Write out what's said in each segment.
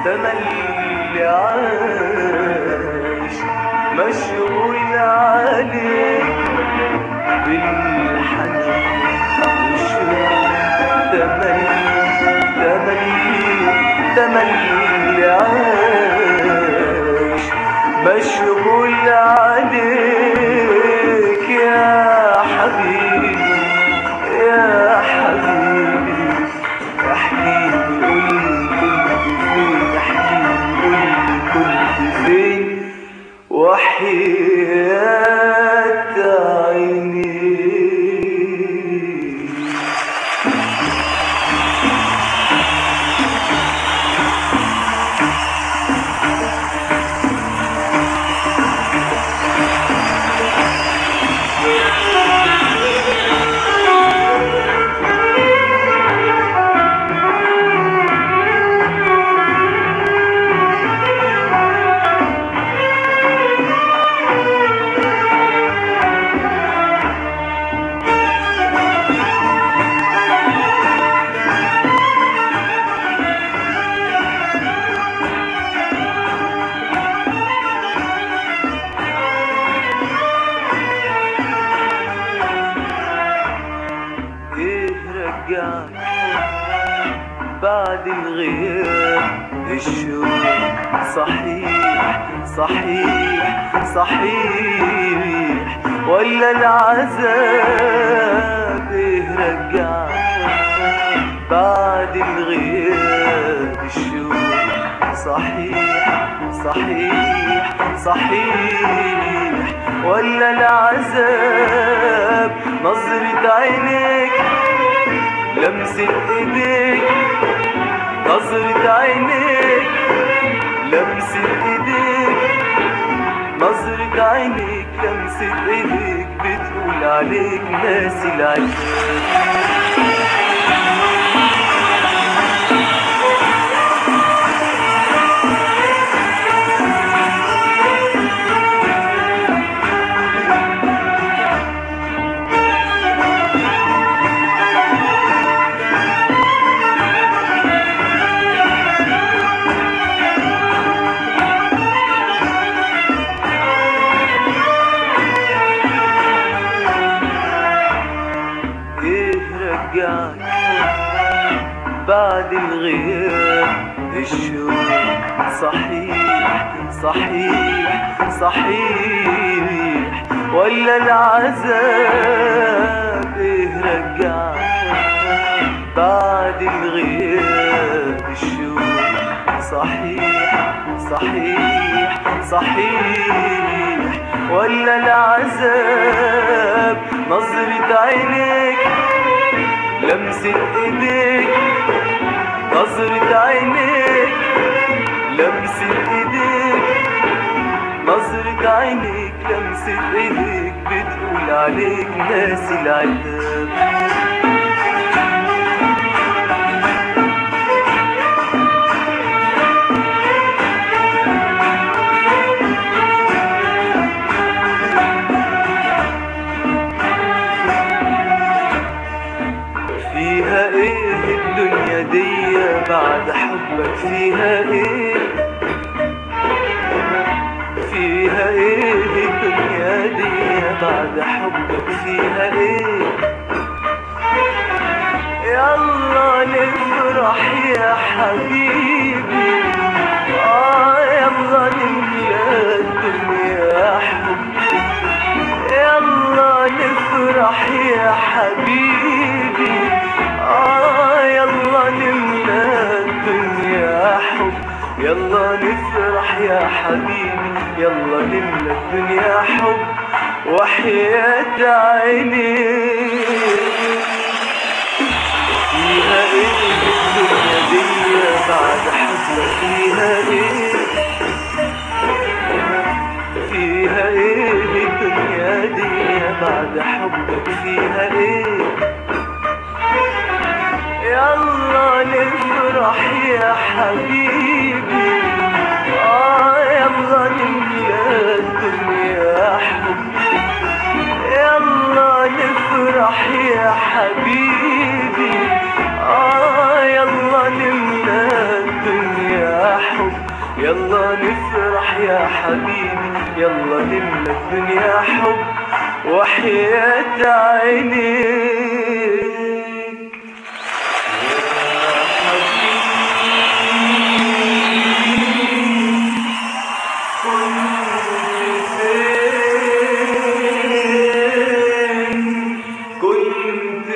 تملي عايش مشغول عليك بالحنين وشوق تملي تملي تملي عايش مشغول عليك يا حبيبي يا حبيبي احكيلي قولي كنت فين احكيلي قولي كنت فين وحياة عيني ايه رجعك بعد الغياب الشوق صحيح صحيح صحيح ولا العذاب ايه رجعك بعد الغياب الشوق صحيح صحيح صحيح ولا العذاب نظرة عينيك لمسة ايديك نظرة عينيك لمسة ايديك نظرة عينيك لمسة ايديك بتقول عليك ناسي العذاب ايه رجعك بعد الغياب الشوق صحيح صحيح صحيح ولا العذاب ايه رجعك بعد الغياب الشوق صحيح صحيح صحيح ولا العذاب نظرة عينيك لمسة ايديك نظرة عينيك لمسة ايديك نظرة عينيك لمسة ايديك بتقول عليك ناسي العتاب فيها ايه الدنيا دي بعد حبك فيها ايه فيها ايه الدنيا دي بعد حبك فيها ايه يلا نفرح يا حبيبي آه يلا نملى الدنيا حب يلا نفرح يا حبيبي آه يلا نملى الدنيا حب يلا نفرح يا حبيبي يلا نملى الدنيا حب وحياة عيني فيها ايه الدنيا دي بعد حبك فيها ايه فيها ايه الدنيا دي بعد حبك فيها ايه يلا نفرح يا حبيبي آه يلا نملى الدنيا حب يلا نفرح يا حبيبي آه يلا نملى الدنيا حب يلا نفرح يا حبيبي يلا نملى الدنيا حب وحياة عينيك كنت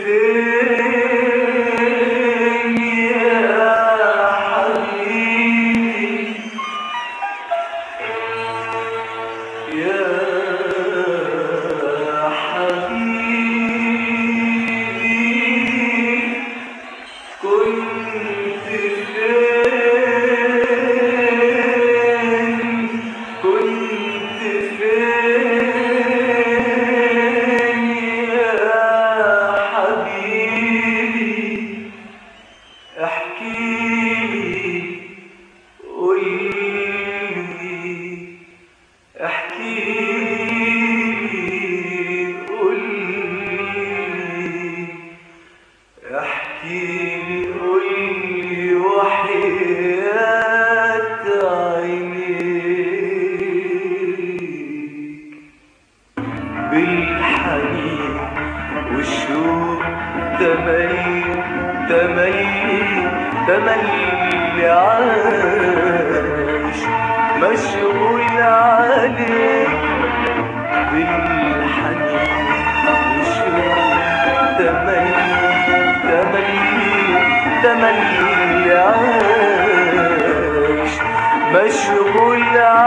فين يا حبيبي يا حبيبي كنت فين كنت فين يا حبيبي احكيلي قولي احكيلي قولي احكيلي قولي وحياة عينيك بالحنين والشوق تملي تملي تملي عايش مشغول عليك بالحنين والشوق تملي تملي تملي عايش مشغول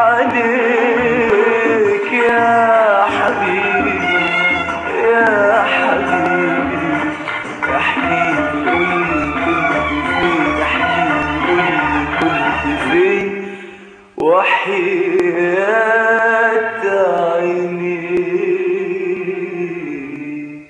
عليك يا حبيبي يا حبيبي احكيلي قولي كنت فين احكيلي قولي كنت فين وحياة عينيك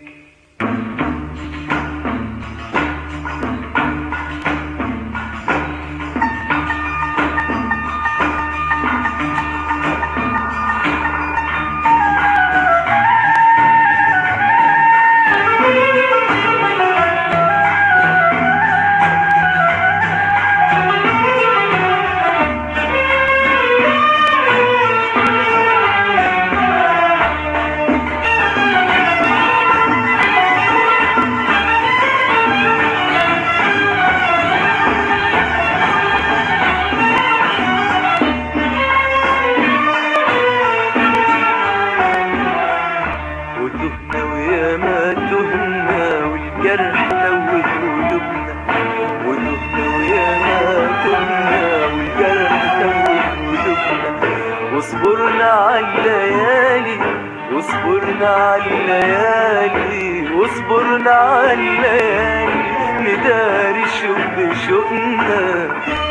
وتهنا ويا ما تهنا والجرح توه قلوبنا وتهنا ويا ما تهنا والجرح توه قلوبنا واصبرنا على الليالي واصبرنا على الليالي واصبرنا على الليالي نداري شوق بشوقنا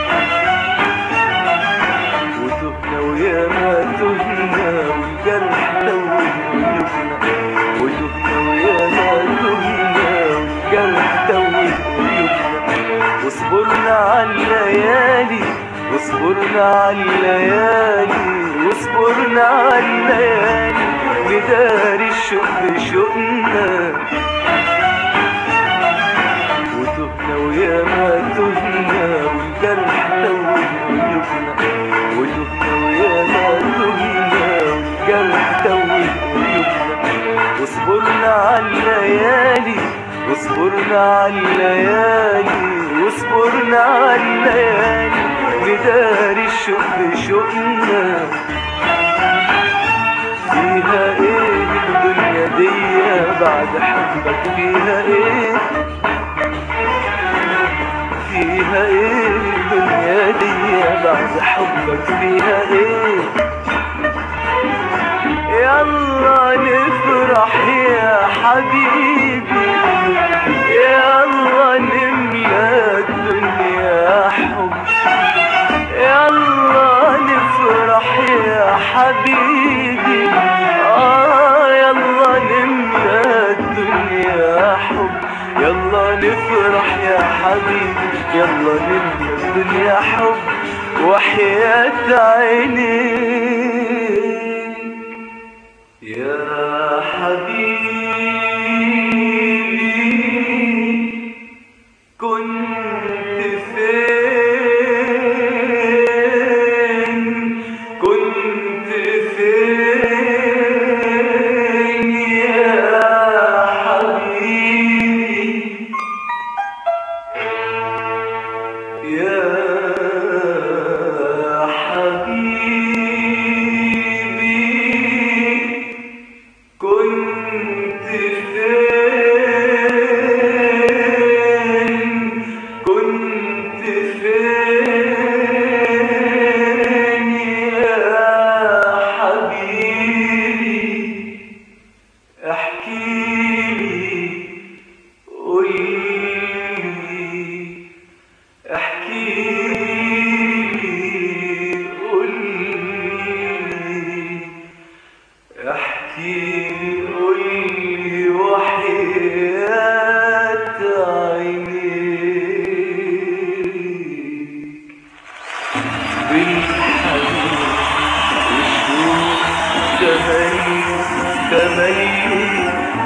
وتهنا ويا ما تهنا والجرح توه قلوبنا وتهنا ويا ما تهنا والجرح توه قلوبنا واصبرنا على الليالي واصبرنا على الليالي واصبرنا على الليالي نداري الشوق بشوقنا وتهنا ويا ما تهنا والجرح توه قلوبنا وتهنا ويا ما تهنا والجرح توه قلوبنا واصبرنا على الليالي واصبرنا على الليالي واصبرنا على الليالي نداري الشوق بشوقنا فيها ايه الدنيا دي بعد حبك فيها ايه فيها ايه الدنيا دي بعد حبك فيها ايه يلا نفرح يا حبيبي يلا نملى الدنيا حب يلا نفرح يا حبيبي آه يلا نملى الدنيا حب يلا نفرح يا حبيبي يلا نملى الدنيا حب وحياة عينيك يا حبيبي كنت فين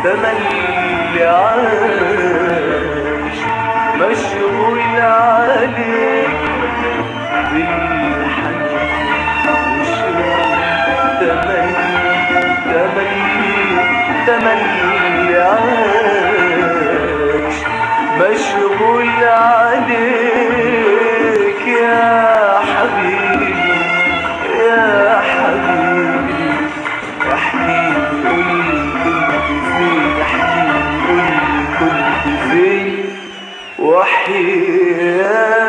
تملي عايش مشغول عليك بالحنين وشوق تملي تملي تملي عايش مشغول عليك يا حبيبي يا حبيبي احكي قولي كنت فين احكي قولي كنت فين وحياتي